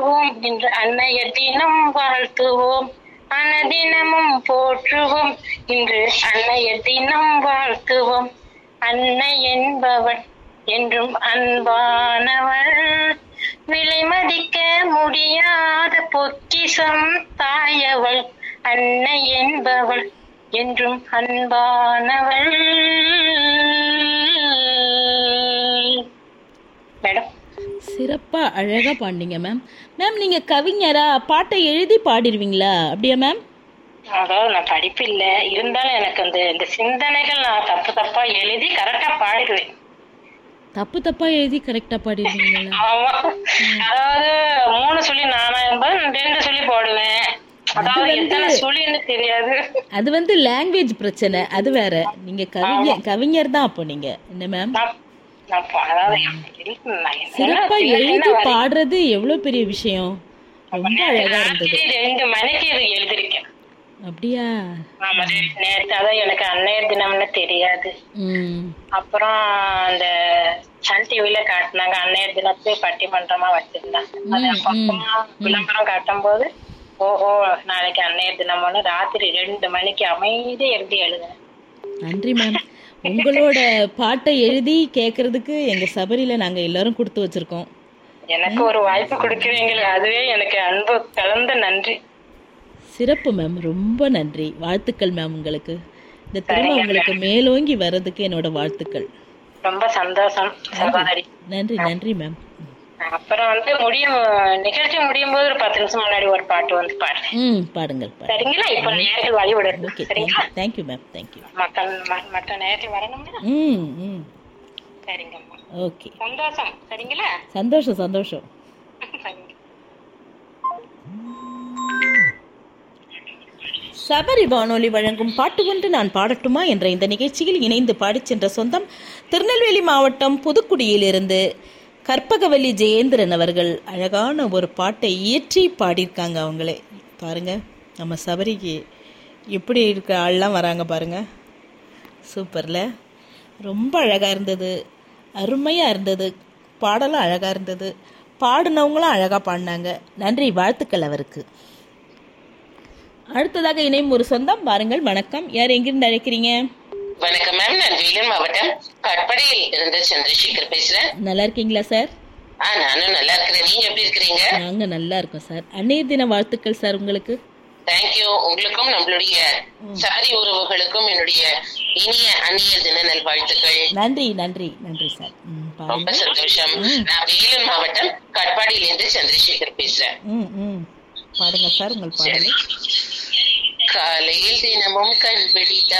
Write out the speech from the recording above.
வாழ்த்துவோம் இன்று அன்னையர் தினம் வாழ்த்துவோம் அனதினமும் போற்றுவோம் இன்று அன்னையர் தினம் வாழ்த்துவோம் அன்னை என்பவள் என்றும் அன்பானவள் விலை மதிக்க முடியாத பொக்கிசம் தாயவள் அன்னை என்பவள் என்றும் அன்பானவள் மேடம் சிறப்பா அழகா பாடினீங்க மேம் மேம் நீங்க கவிஞரா பாட்டை எழுதி பாடிடுவீங்களா அப்படியா மேம் அதாவது நான் படிப்பு இல்ல இருந்தாலும் எனக்கு அந்த இந்த சிந்தனைகள் நான் தப்பு தப்பா எழுதி கரெக்டா பாடிடுவேன் தப்பு தப்பா எழுதி கரெக்டா பாடிடுவீங்களா ஆமா அதாவது மூணு சொல்லி நானா என்பது ரெண்டு சொல்லி போடுவேன் அதாவது எத்தனை சொல்லின்னு தெரியாது அது வந்து லாங்குவேஜ் பிரச்சனை அது வேற நீங்க கவிஞர் கவிஞர் தான் அப்போ நீங்க என்ன மேம் நான் நான் பா- அதாவது இருக்கு, நான் என்ன சிறப்பா சின்ன எழுதி சின்ன வரி. பாடுறது எவ்வளவு பெரிய விஷயம் ரொம்ப அழகா இருந்தது ராத்திரி ரெண்டு மணிக்கு இது எழுதிருக்கேன் அப்படியா ஆமா நேரத்து அதான் எனக்கு அன்னையர் தினம்னு தெரியாது ம் அப்புறம் அந்த சன் டிவில காட்டினாங்க அன்னையர் தினத்தை பட்டிமன்றமா வச்சிருந்தாங்க அது அப்பப்பமா விளம்பரம் காட்டும் போது ஓஹோ நாளைக்கு அன்னையர் தினம்னு ராத்திரி ரெண்டு மணிக்கு அமைதி எழுதி எழுதுனேன் நன்றி மேம் உங்களோட பாட்டை எழுதி கேட்கறதுக்கு எங்க சபரியில நாங்க எல்லாரும் கொடுத்து வச்சிருக்கோம் எனக்கு ஒரு வாய்ப்பு கொடுக்குறீங்களே அதுவே எனக்கு அன்பு கலந்த நன்றி சிறப்பு மேம் ரொம்ப நன்றி வாழ்த்துக்கள் மேம் உங்களுக்கு இந்த திறமை உங்களுக்கு மேலோங்கி வர்றதுக்கு என்னோட வாழ்த்துக்கள் ரொம்ப சந்தோஷம் சகோதரி நன்றி நன்றி மேம் அப்புறம் வந்து முடியும் நிகழ்ச்சி முடியும் போது ஒரு பத்து நிமிஷம் முன்னாடி ஒரு பாட்டு வந்து பாடு ம் பாடுங்கள் பாடுங்கள் சரிங்களா இப்ப நேரத்தில் வழிவிடுறது ஓகே சரிங்களா தேங்க்யூ மேம் தேங்க்யூ மக்கள் ம- மற்ற நேரத்தில் வரணுங்களா ம் ம் சரிங்கம்மா ஓகே சந்தோஷம் சரிங்களா சந்தோஷம் சந்தோஷம் சரிங்க சபரி வானொலி வழங்கும் பாட்டு ஒன்று நான் பாடட்டுமா என்ற இந்த நிகழ்ச்சியில் இணைந்து பாடிச் சென்ற சொந்தம் திருநெல்வேலி மாவட்டம் புதுக்குடியிலிருந்து கற்பகவல்லி ஜெயேந்திரன் அவர்கள் அழகான ஒரு பாட்டை இயற்றி பாடியிருக்காங்க அவங்களே பாருங்க நம்ம சபரிக்கு எப்படி இருக்க ஆள்லாம் வராங்க பாருங்க சூப்பர்ல ரொம்ப அழகாக இருந்தது அருமையாக இருந்தது பாடலும் அழகாக இருந்தது பாடினவங்களும் அழகாக பாடினாங்க நன்றி வாழ்த்துக்கள் அவருக்கு அடுத்ததாக இணையும் ஒரு சொந்தம் வாருங்கள் வணக்கம் யார் எங்கிருந்து அழைக்கிறீங்க வணக்கம் மேம் நான் வேலூர் மாவட்டம் கட்படையில் இருந்து சந்திரசேகர் பேசுறேன் நல்லா இருக்கீங்களா சார் ஆ நானும் நல்லா இருக்கிறேன் நீங்க எப்படி இருக்கிறீங்க நாங்க நல்லா இருக்கோம் சார் அன்னைய தின வாழ்த்துக்கள் சார் உங்களுக்கு தேங்க்யூ உங்களுக்கும் நம்மளுடைய சாரி உறவுகளுக்கும் என்னுடைய இனிய அந்நிய தின நல்வாழ்த்துக்கள் நன்றி நன்றி நன்றி சார் ம், ரொம்ப பாருங்க சந்தோஷம் நான் வேலூர் மாவட்டம் கட்பாடியில இருந்து சந்திரசேகர் பேசுறேன் ம் ம் பாடுங்க சார் உங்கள் பாடல் காலையில் தினமும் கண் பிடித்த